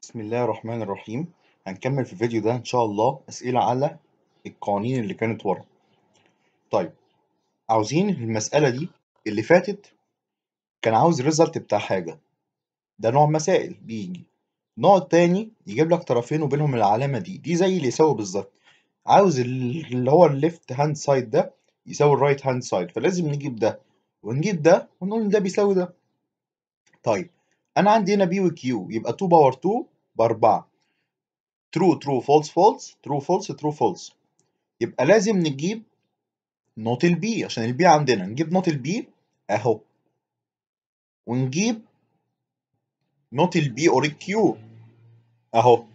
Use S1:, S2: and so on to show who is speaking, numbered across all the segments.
S1: بسم الله الرحمن الرحيم هنكمل في الفيديو ده إن شاء الله أسئلة على القوانين اللي كانت ورا طيب عاوزين المسألة دي اللي فاتت كان عاوز الريزلت بتاع حاجة ده نوع مسائل بيجي نوع تاني يجيب لك طرفين وبينهم العلامة دي دي زي اللي يساوي بالظبط عاوز ال- اللي هو الليفت هاند سايد ده يساوي الرايت هاند سايد فلازم نجيب ده ونجيب ده ونقول إن ده بيساوي ده طيب أنا عندي هنا بي وكيو يبقى 2 باور 2 بأربعة true true false false true false true false يبقى لازم نجيب نوت البي عشان البي عندنا نجيب نوت البي اهو ونجيب نوت البي اور الكيو اهو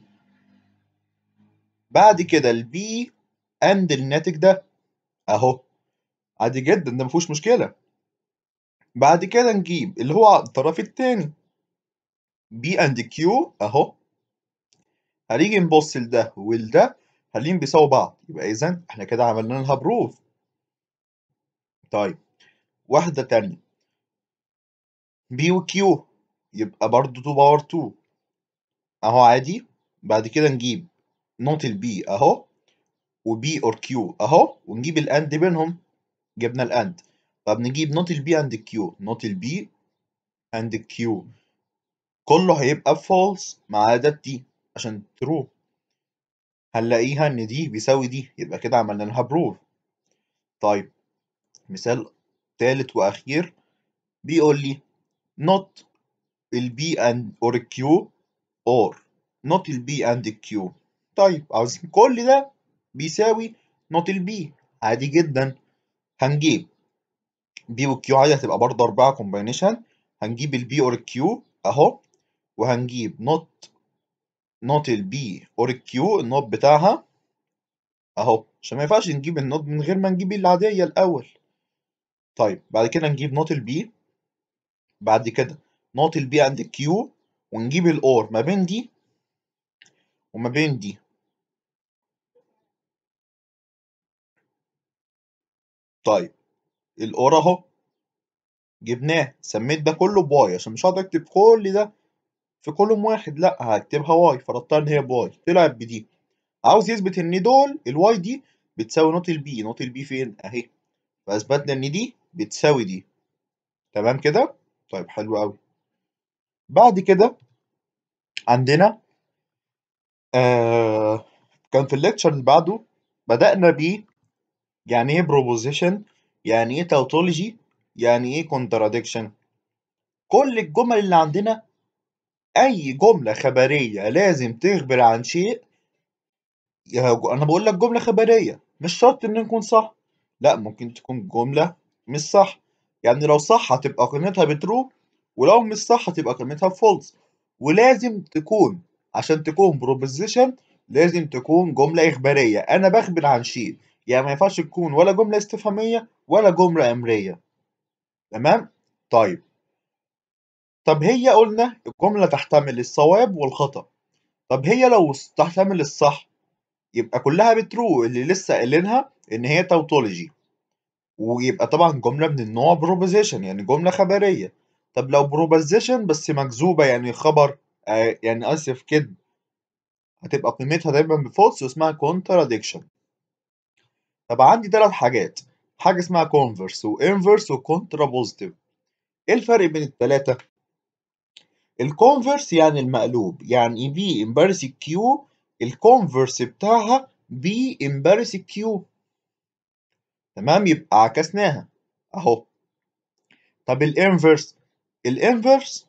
S1: بعد كده البي اند الناتج ده اهو عادي جدا ده مفيهوش مشكله بعد كده نجيب اللي هو الطرف التاني بي اند كيو اهو هنيجي نبص لده ولده هنلاقيهم بيساووا بعض يبقى اذا احنا كده عملنا لها بروف طيب واحده تانية بي وكيو يبقى برضو 2 باور 2 اهو عادي بعد كده نجيب نوت البي اهو وبي اور كيو اهو ونجيب الاند بينهم جبنا الاند طب نجيب نوت البي اند كيو نوت البي اند كيو كله هيبقى فولس ما عدا التي عشان ترو هنلاقيها ان دي بيساوي دي يبقى كده عملنا لها بروف طيب مثال تالت واخير بيقول لي not البي اند اور الكيو اور not البي اند الكيو طيب عاوزين كل ده بيساوي not البي عادي جدا هنجيب بي والكيو عادي هتبقى برضه أربعة كومباينيشن هنجيب البي اور الكيو أهو وهنجيب نوت نوت البي اور الكيو النوت بتاعها أهو عشان ما ينفعش نجيب النوت من غير ما نجيب العادية الأول طيب بعد كده نجيب نوت البي بعد كده نوت البي عند الكيو ونجيب الأور ما بين دي وما بين دي طيب الأور أهو جبناه سميت ده كله بواي عشان مش هقدر أكتب كل ده في كولوم واحد لا هكتبها واي فرضتها ان هي بواي طلعت بدي عاوز يثبت ان دول الواي دي بتساوي نوت البي نوت البي فين اهي فاثبتنا ان دي بتساوي دي تمام كده طيب حلو قوي بعد كده عندنا آه كان في الليكتشر اللي بعده بدأنا ب يعني ايه بروبوزيشن يعني ايه تاوتولوجي يعني ايه كونتراديكشن كل الجمل اللي عندنا اي جمله خبريه لازم تخبر عن شيء يا جو- انا بقول لك جمله خبريه مش شرط ان يكون صح لا ممكن تكون جمله مش صح يعني لو صح هتبقى قيمتها بترو ولو مش صح هتبقى قيمتها فولس ولازم تكون عشان تكون بروبوزيشن لازم تكون جمله اخباريه انا بخبر عن شيء يعني ما ينفعش تكون ولا جمله استفهاميه ولا جمله امريه تمام طيب طب هي قلنا الجمله تحتمل الصواب والخطا طب هي لو تحتمل الصح يبقى كلها بترو اللي لسه قايلينها ان هي تاوتولوجي ويبقى طبعا جمله من النوع بروبوزيشن يعني جمله خبريه طب لو بروبوزيشن بس مكذوبه يعني خبر آه يعني اسف كده هتبقى قيمتها دايما بفولس واسمها كونتراديكشن طب عندي ثلاث حاجات حاجه اسمها كونفرس وانفرس وكونترا بوزيتيف ايه الفرق بين الثلاثه الكونفرس يعني المقلوب يعني بي امبارس كيو الكونفرس بتاعها بي امبارس كيو تمام يبقى عكسناها اهو طب الانفرس الانفرس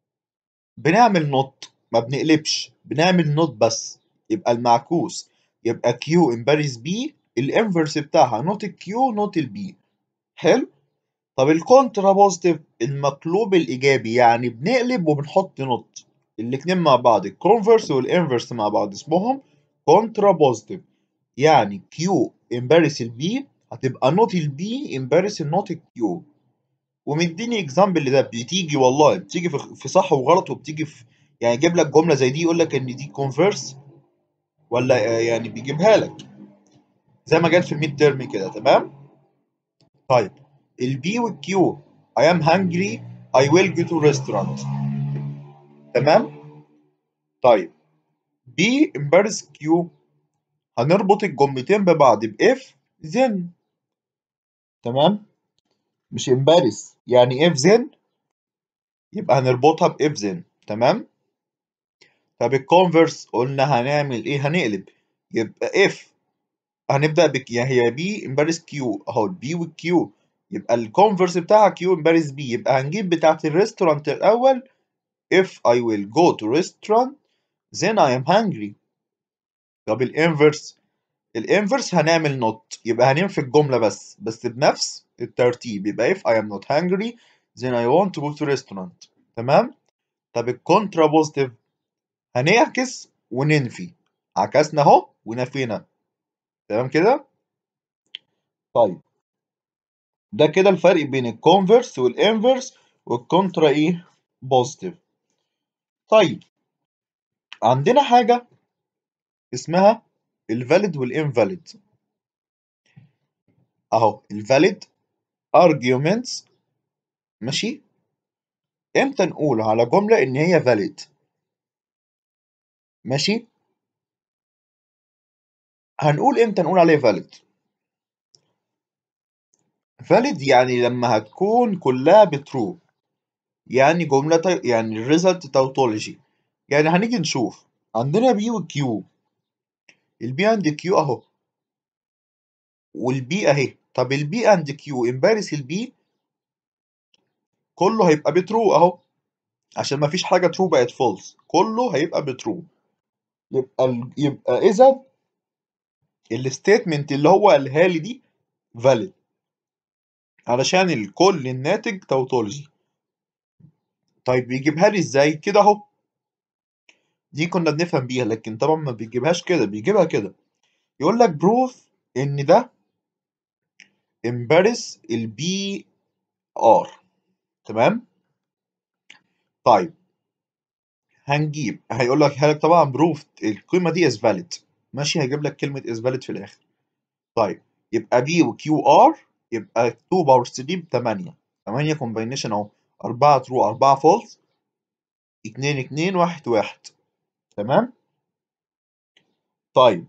S1: بنعمل نوت ما بنقلبش بنعمل نوت بس يبقى المعكوس يبقى كيو امبارس بي الانفرس بتاعها نوت الكيو نوت البي حلو طب الكونترا بوزيتيف المقلوب الايجابي يعني بنقلب وبنحط نوت الاتنين مع بعض الكونفرس والانفرس مع بعض اسمهم كونترا بوزيتيف يعني كيو امبارس البي هتبقى نوت البي امبارس النوت الكيو ومديني اكزامبل لده بتيجي والله بتيجي في في صح وغلط وبتيجي في يعني يجيب لك جمله زي دي يقول لك ان دي كونفرس ولا آه، يعني بيجيبها لك زي ما جت في الميد تيرم كده تمام طيب البي والكيو I am hungry I will go to restaurant تمام طيب B embarrass Q هنربط الجملتين ببعض ب if then تمام مش embarrass يعني if then يبقى هنربطها ب if then تمام طب الكونفرس قلنا هنعمل ايه هنقلب يبقى if هنبدأ بك يعني هي B embarrass Q اهو B والQ يبقى الكونفرس بتاعها Q embarrass B يبقى هنجيب بتاعة الريستورانت الأول if I will go to restaurant then I am hungry طب الانفرس الانفرس هنعمل not يبقى هننفي الجملة بس بس بنفس الترتيب يبقى if I am not hungry then I want to go to restaurant تمام طب الكونترا بوزيتيف هنعكس وننفي عكسنا اهو ونفينا تمام كده طيب ده كده الفرق بين الكونفرس والانفرس والكونترا ايه بوزيتيف طيب عندنا حاجة اسمها الفاليد والانفاليد اهو الفاليد arguments ماشي امتى نقول على جملة ان هي valid ماشي هنقول امتى نقول عليه valid valid يعني لما هتكون كلها بترو يعني جملة تي... يعني الريزلت تاوتولوجي يعني هنيجي نشوف عندنا بي وكيو البي اند كيو اهو والبي اهي طب البي اند كيو امبارس البي كله هيبقى بترو اهو عشان ما فيش حاجه ترو بقت فولس كله هيبقى بترو يبقى ال... يبقى اذا الستيتمنت اللي هو قالها لي دي فاليد علشان الكل الناتج توتولوجي طيب بيجيبها لي ازاي كده اهو دي كنا بنفهم بيها لكن طبعا ما بيجيبهاش كده بيجيبها كده يقول لك بروف ان ده امبارس البي ار تمام طيب هنجيب هيقول لك هلك طبعا بروف القيمه دي از فاليد ماشي هيجيب لك كلمه از فاليد في الاخر طيب يبقى بي وكيو ار يبقى 2 باور 3 ب 8 8 كومباينيشن اهو 4 ترو 4 فولس 2 2 1 1 تمام طيب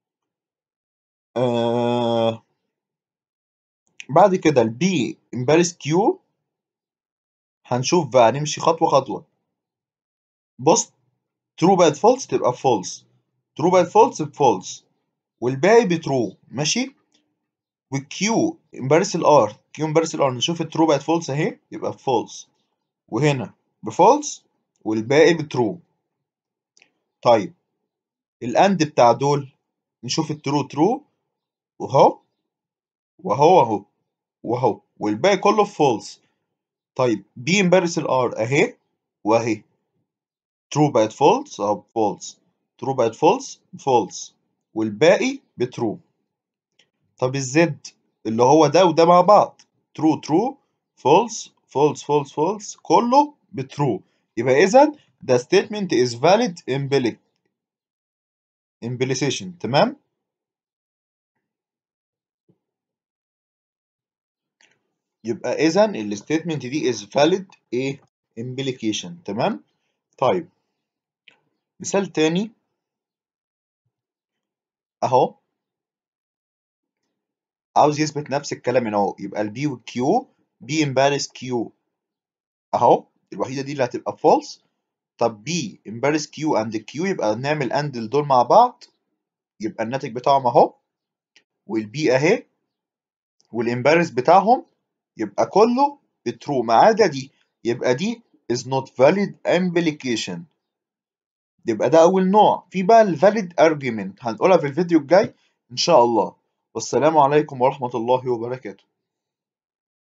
S1: آه بعد كده البي امبارس كيو هنشوف بقى نمشي خطوه خطوه بص ترو بقت فولس تبقى فولس ترو بقت فولس بفولس والباقي بترو ماشي والكيو امبارس الار كيو امبارس الار نشوف الترو بقت فولس اهي يبقى فولس وهنا بفولس والباقي بترو طيب الاند بتاع دول نشوف الترو ترو وهو وهو اهو وهو والباقي كله فولس طيب بي امبارس الار اهي واهي ترو بقت فولس اهو فولس ترو بقت فولس فولس والباقي بترو طب الزد اللي هو ده وده مع بعض ترو ترو فولس فولس فولس فولس كله بترو يبقى اذا the statement is valid implicit implication تمام يبقى اذا الستيتمنت دي is valid ايه implication تمام طيب مثال تاني اهو عاوز يثبت نفس الكلام هنا اهو يبقى البي والكيو بي امبارس كيو اهو الوحيده دي اللي هتبقى فولس طب بي امبارس كيو اند كيو يبقى نعمل اند دول مع بعض يبقى الناتج بتاعهم اهو والبي اهي والامبارس بتاعهم يبقى كله بترو ما عدا دي يبقى دي is not valid implication يبقى ده اول نوع في بقى الفاليد argument هنقولها في الفيديو الجاي ان شاء الله والسلام عليكم ورحمة الله وبركاته